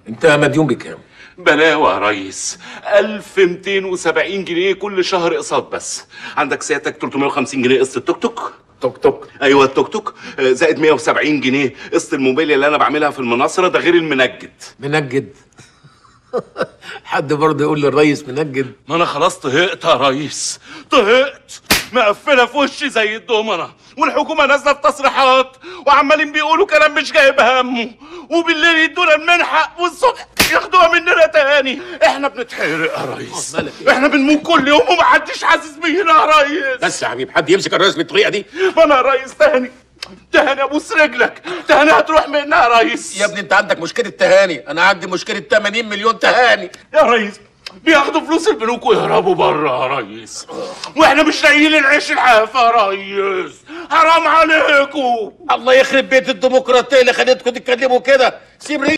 انت مديون بكام بلاوة يا ريس 1270 جنيه كل شهر اقساط بس عندك سيادتك 350 جنيه قسط التوك توك توك توك ايوه التوك توك آه، زائد 170 جنيه قسط الموبايل اللي انا بعملها في المناصره ده غير المنجد منجد حد برضه يقول للريس منجد ما انا خلاص طهقت يا ريس طهقت مقفله في وشي زي الدومنه والحكومه نازله في تصريحات وعمالين بيقولوا كلام مش جايب همه وبالليل يدونا المنحه والصبح ياخدوها مننا تاني احنا بنتحرق يا ريس مالك إيه؟ احنا بنموت كل يوم ومحدش حاسس بينا يا ريس بس يا حبيبي حد يمسك الريس بالطريقه دي ما انا يا ريس تاني تهاني ابوس رجلك تهاني هتروح منها يا ريس يا ابني انت عندك مشكله تهاني انا عندي مشكله 80 مليون تهاني يا ريس بياخدوا فلوس البنوك ويهربوا بره يا ريس واحنا مش لاقيين العيش الحاف يا ريس حرام عليكم الله يخرب بيت الديمقراطيه اللي خليتكم تتكلموا كده سيب